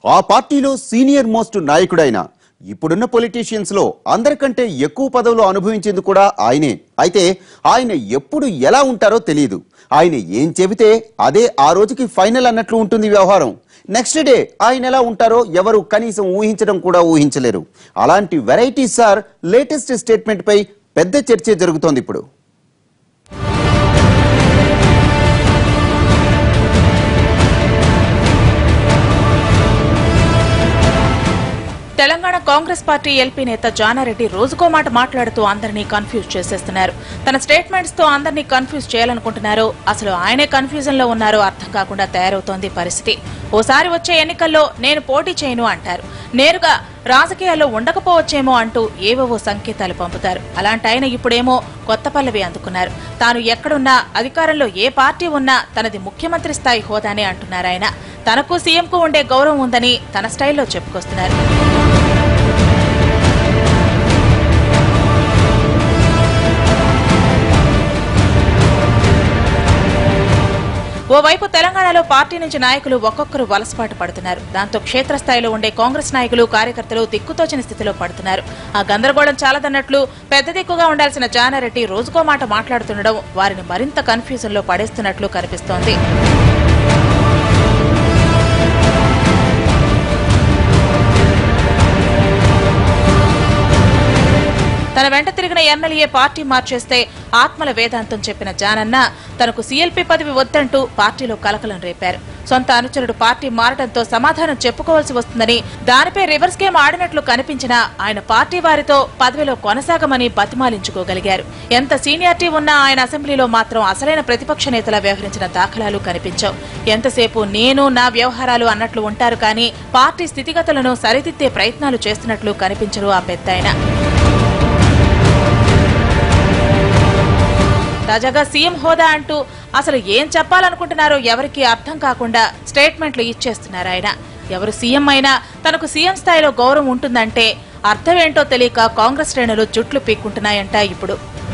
ఆ పార్టీలో senior most నాయకుడైన ఇప్పుడున్న పొలిటీషియన్స్ లో అందరికంటే ఎక్కువ పదవులు అనుభవించింది కూడా ఆయనే అయితే ఆయన ఎప్పుడు ఎలా ఉంటారో తెలియదు ఆయన ఏం చెబితే అదే ఆ రోజుకి ఫైనల్ అన్నట్లు ఉంటుంది వ్యవహారం నెక్స్ట్ డే ఆయన ఎలా ఉంటారో ఎవరు కనీసం ఊహించడం కూడా ఊహించలేరు అలాంటి వెరైటీ సార్ లేటెస్ట్ స్టేట్మెంట్ పై పెద్ద చర్చ జరుగుతోంది ఇప్పుడు తెలంగాణ కాంగ్రెస్ పార్టీ ఎల్పీ నేత జానారెడ్డి రోజుకో మాట మాట్లాడుతూ అందరినీ కన్ఫ్యూజ్ చేసేస్తున్నారు తన స్టేట్మెంట్స్ తో అందరినీ కన్ఫ్యూజ్ చేయాలనుకుంటున్నారు అసలు ఆయనే కన్ఫ్యూజన్ లో ఉన్నారో అర్థం కాకుండా తయారవుతోంది పరిస్థితి ఓసారి వచ్చే ఎన్నికల్లో నేను పోటీ చేయను అంటారు నేరుగా రాజకీయాల్లో ఉండకపోవచ్చేమో అంటూ ఏవేవో సంకేతాలు పంపుతారు అలాంటి ఆయన ఇప్పుడేమో కొత్త పల్లవి అందుకున్నారు తాను ఎక్కడున్నా అధికారంలో ఏ పార్టీ ఉన్నా తనది ముఖ్యమంత్రి స్థాయి హోదానే అంటున్నారు ఆయన తనకు సీఎంకు ఉండే గౌరవం ఉందని తన స్టైల్లో చెప్పుకొస్తున్నారు ఓవైపు తెలంగాణలో పార్టీ నుంచి నాయకులు ఒక్కొక్కరు వలసపాటు పడుతున్నారు దాంతో క్షేత్రస్థాయిలో ఉండే కాంగ్రెస్ నాయకులు కార్యకర్తలు దిక్కుతోచని స్థితిలో పడుతున్నారు ఆ గందరగోళం చాలదన్నట్లు పెద్ద దిక్కుగా ఉండాల్సిన జానారెడ్డి రోజుకో మాట మాట్లాడుతుండడం వారిని మరింత కన్ఫ్యూజన్ లో పడేస్తున్నట్లు కనిపిస్తోంది తన వెంట తిరిగిన ఎమ్మెల్యే పార్టీ మార్చేస్తే ఆత్మల వేదాంతం చెప్పిన జానన్న తనకు సీఎల్పీ పదవి వద్దంటూ పార్టీలో కలకలం రేపారు సొంత అనుచరుడు పార్టీ మారడంతో సమాధానం చెప్పుకోవాల్సి వస్తుందని దానిపై రివర్స్ గేమ్ ఆడినట్లు కనిపించినా ఆయన పార్టీ వారితో పదవిలో కొనసాగమని బతిమాలించుకోగలిగారు ఎంత సీనియారిటీ ఉన్నా ఆయన అసెంబ్లీలో మాత్రం అసలైన ప్రతిపక్ష నేతలా వ్యవహరించిన దాఖలాలు కనిపించవు ఎంతసేపు నేను నా వ్యవహారాలు అన్నట్లు ఉంటారు కానీ పార్టీ స్థితిగతులను సరిదిద్దే ప్రయత్నాలు చేస్తున్నట్లు కనిపించరు ఆ పెద్దాయన తాజాగా సీఎం హోదా అంటూ అసలు ఏం చెప్పాలనుకుంటున్నారో ఎవరికీ అర్థం కాకుండా స్టేట్మెంట్లు ఇచ్చేస్తున్నారు ఆయన ఎవరు సీఎం అయినా తనకు సీఎం స్థాయిలో గౌరవం ఉంటుందంటే అర్థం ఏంటో తెలియక కాంగ్రెస్ శ్రేణులు జుట్లు పీక్కుంటున్నాయంట ఇప్పుడు